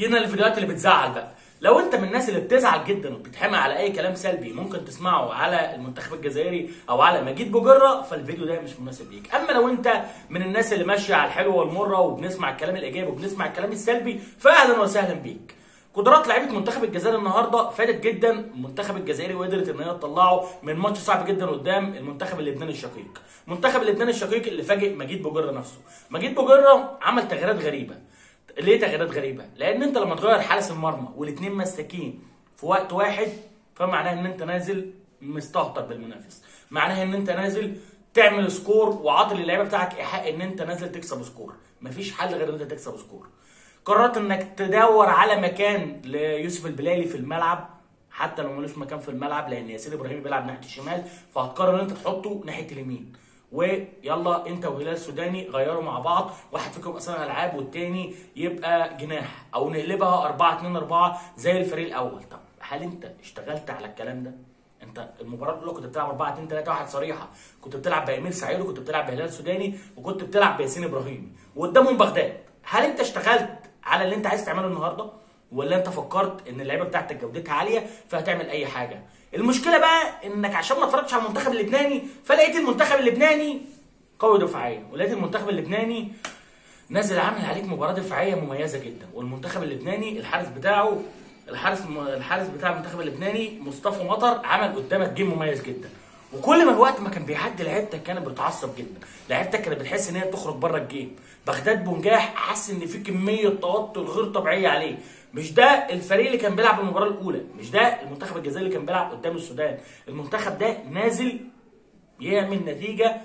جينا للفيديوهات اللي بتزعل بقى لو انت من الناس اللي بتزعل جدا وبتتحمق على اي كلام سلبي ممكن تسمعه على المنتخب الجزائري او على مجيد بوجره فالفيديو ده مش مناسب ليك اما لو انت من الناس اللي ماشيه على الحلوه والمره وبنسمع الكلام الايجابي وبنسمع الكلام السلبي فاهلا وسهلا بيك قدرات لعيبه منتخب الجزائر النهارده فادت جدا المنتخب الجزائري وقدرت ان هي تطلعه من ماتش صعب جدا قدام المنتخب اللبناني الشقيق منتخب اللبناني الشقيق اللي فاجئ مجيد بوجره نفسه مجيد بوجره عمل تغييرات غريبه ليه تغييرات غريبه؟ لان انت لما تغير حارس المرمى والاثنين مساكين في وقت واحد فمعناه ان انت نازل مستهتر بالمنافس، معناها ان انت نازل تعمل سكور وعاطي للعيبه بتاعك ايحاء ان انت نازل تكسب سكور، مفيش حل غير ان انت تكسب سكور. قررت انك تدور على مكان ليوسف البلالي في الملعب حتى لو ملوش مكان في الملعب لان ياسين ابراهيم بيلعب ناحيه الشمال فهتقرر ان انت تحطه ناحيه اليمين. ويلا انت وهلال السوداني غيروا مع بعض واحد فيكم يبقى صانع العاب والتاني يبقى جناح او نقلبها 4 2 4 زي الفريق الاول طب هل انت اشتغلت على الكلام ده انت المباراه الاولى كنت بتلعب 4 2 3 1 صريحه كنت بتلعب بامير سعيد وكنت بتلعب بهلال السوداني وكنت بتلعب بياسين ابراهيم وقدامهم بغداد هل انت اشتغلت على اللي انت عايز تعمله النهارده ولا انت فكرت ان اللعيبه بتاعتك جودتها عاليه فهتعمل اي حاجه المشكله بقى انك عشان ما اتفرجتش على المنتخب اللبناني فلقيت المنتخب اللبناني قوي دفاعيا ولقيت المنتخب اللبناني نازل عامل عليك مباراه دفاعيه مميزه جدا والمنتخب اللبناني الحارس بتاعه الحارس الحارس بتاع المنتخب اللبناني مصطفى مطر عمل قدامك جيم مميز جدا وكل ما الوقت ما كان بيعدي لعيبتك كانت بتعصب جدا لعيبتك كانت بتحس ان هي بتخرج بره الجيم بغداد بونجاح حس ان في كميه توتر غير طبيعيه عليه مش ده الفريق اللي كان بيلعب المباراه الاولى مش ده المنتخب الجزائري اللي كان بيلعب قدام السودان المنتخب ده نازل يعمل نتيجه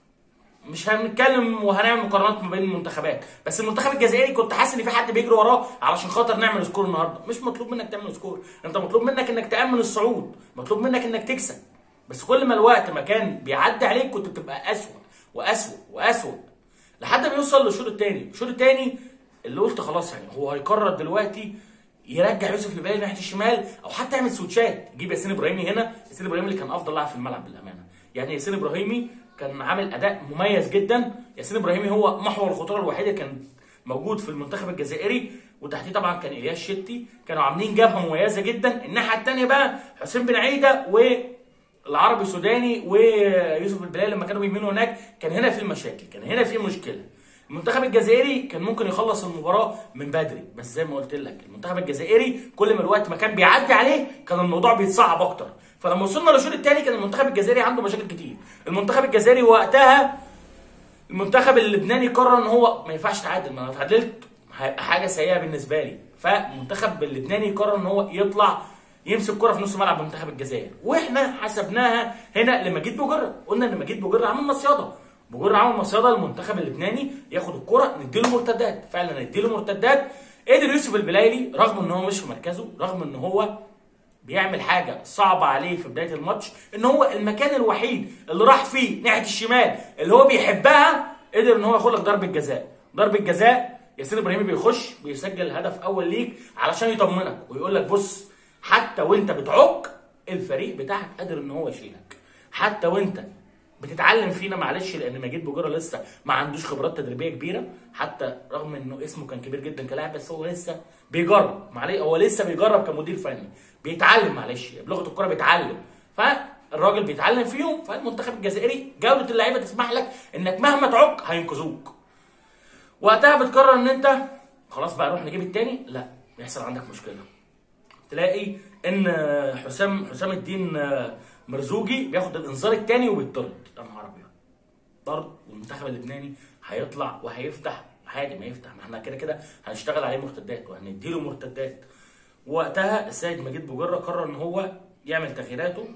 مش هنتكلم وهنعمل مقارنات ما بين المنتخبات بس المنتخب الجزائري كنت حاسس ان في حد بيجري وراه علشان خاطر نعمل سكور النهارده مش مطلوب منك تعمل سكور انت مطلوب منك انك تامن الصعود مطلوب منك انك تكسب بس كل ما الوقت ما كان بيعدي عليك كنت بتبقى اسوء واسوء واسوء لحد ما يوصل للشوط الثاني الشوط الثاني اللي قلت خلاص يعني هو هيقرر دلوقتي يرجع يوسف البالي ناحيه الشمال او حتى يعمل سويتشات يجيب ياسين ابراهيمي هنا ياسين ابراهيمي اللي كان افضل لاعب في الملعب بالامانه يعني ياسين ابراهيمي كان عامل اداء مميز جدا ياسين ابراهيمي هو محور الخطوره الوحيد اللي كان موجود في المنتخب الجزائري وتحتيه طبعا كان الياس شتي كانوا عاملين جبهه مميزه جدا الناحيه الثانيه بقى حسين بن عيده والعربي السوداني ويوسف البلال لما كانوا بيمينوا هناك كان هنا في المشاكل كان هنا في مشكله المنتخب الجزائري كان ممكن يخلص المباراه من بدري بس زي ما قلت لك المنتخب الجزائري كل ما الوقت ما كان بيعدي عليه كان الموضوع بيتصعب اكتر فلما وصلنا للشوط الثاني كان المنتخب الجزائري عنده مشاكل كتير المنتخب الجزائري وقتها المنتخب اللبناني قرر ان هو ما ينفعش تعادل ما انا اتعادلت حاجه سيئه بالنسبه لي فالمنتخب اللبناني قرر ان هو يطلع يمسك كرة في نص ملعب منتخب الجزائر واحنا حسبناها هنا لمجيد بوجره قلنا ان مجيد بوجره عمل مصيده بوجره عمل مصيده المنتخب اللبناني ياخد الكرة نديله مرتدات فعلا نديله مرتدات قدر يوسف البلايلي رغم ان هو مش في مركزه رغم ان هو بيعمل حاجه صعبه عليه في بدايه الماتش ان هو المكان الوحيد اللي راح فيه ناحيه الشمال اللي هو بيحبها قدر ان هو ياخد لك ضربه جزاء ضربه جزاء ياسين ابراهيمي بيخش بيسجل هدف اول ليك علشان يطمنك ويقول لك بص حتى وانت بتعك الفريق بتاعك قادر ان هو يشيلك حتى وانت بتتعلم فينا معلش لان مجيد بوجره لسه ما عندوش خبرات تدريبيه كبيره حتى رغم انه اسمه كان كبير جدا كلاعب بس هو لسه بيجرب معلش هو لسه بيجرب كمدير فني بيتعلم معلش بلغه الكوره بيتعلم فالراجل بيتعلم فيهم فالمنتخب الجزائري جوده اللعيبه تسمح لك انك مهما تعك هينقذوك وقتها بتقرر ان انت خلاص بقى نروح نجيب التاني لا يحصل عندك مشكله تلاقي ان حسام حسام الدين مرزوجي بياخد الانذار الثاني وبيطرد يا نهار ابيض طرد والمنتخب اللبناني هيطلع وهيفتح عادي ما يفتح ما احنا كده كده هنشتغل عليه مرتدات وهنديله مرتدات وقتها السيد مجيد بوجره قرر ان هو يعمل تغييراته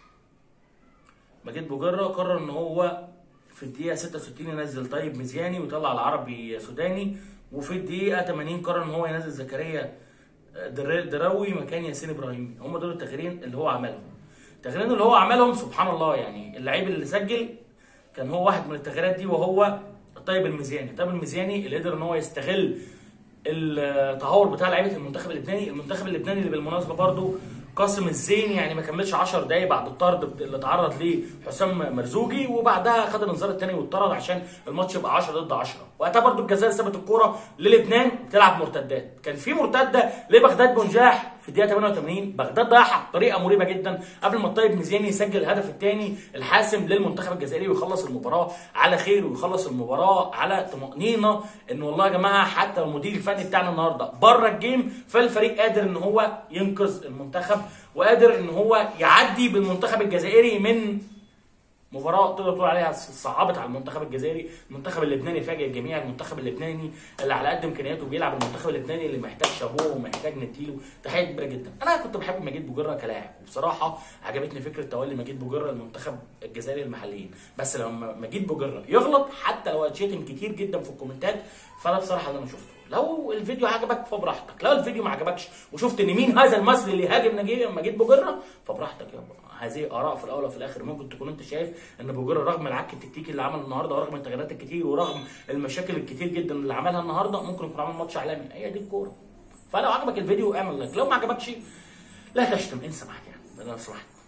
مجيد بوجره قرر ان هو في الدقيقه 66 ينزل طيب مزياني ويطلع العربي سوداني وفي الدقيقه 80 قرر ان هو ينزل زكريا دراوي مكان ياسين ابراهيمي هم دول التغييرين اللي هو عملهم التغييرين اللي هو عملهم سبحان الله يعني اللعيب اللي سجل كان هو واحد من التغييرات دي وهو طيب المزياني طيب المزياني اللي قدر ان هو يستغل التهور بتاع لعيبه المنتخب اللبناني المنتخب اللبناني اللي بالمناسبه برضو قاسم الزين يعني ما كملش 10 دقايق بعد الطرد اللي اتعرض ليه حسام مرزوجي وبعدها خد الانذار الثاني واتطرد عشان الماتش يبقى 10 ضد 10 وقتها برضو الجزائر سابت الكوره للبنان بتلعب مرتدات كان في مرتده لبغداد بنجاح في الدقيقه 88 بغداد ضيعها بطريقه مريبه جدا قبل ما الطيب مزياني يسجل الهدف الثاني الحاسم للمنتخب الجزائري ويخلص المباراه على خير ويخلص المباراه على طمانينه ان والله يا جماعه حتى المدير الفني بتاعنا النهارده بره الجيم فالفريق قادر ان هو ينقذ المنتخب وقادر ان هو يعدي بالمنتخب الجزائري من مباراة تقدر تقول عليها صعبت على المنتخب الجزائري، المنتخب اللبناني فاجئ الجميع، المنتخب اللبناني اللي على قد امكانياته بيلعب المنتخب اللبناني اللي محتاج شابوه ومحتاج نديله تحية كبيرة جدا، انا كنت بحب مجيد بوجرة كلاعب، وبصراحة عجبتني فكرة تولي مجيد بوجرة المنتخب الجزائري المحليين، بس لما مجيد بوجرة يغلط حتى لو هتشتم كتير جدا في الكومنتات فده بصراحة اللي انا شفته، لو الفيديو عجبك فبراحتك، لو الفيديو ما عجبكش وشفت ان مين هذا المصري اللي هاجم نجيب مجيد بوجرة فبراحتك يابا هذه اراء في الاول وفي الاخر ممكن تكون انت شايف ان بوجرة رغم العك التكتيكي اللي عمله النهارده ورغم التغييرات الكتير ورغم المشاكل الكتير جدا اللي عملها النهارده ممكن يكون عامل ماتش عالمي هي دي الكوره فلو عجبك الفيديو اعمل لايك لو ما عجبكش لا تشتم انسى معاك يعني ده لو سمحت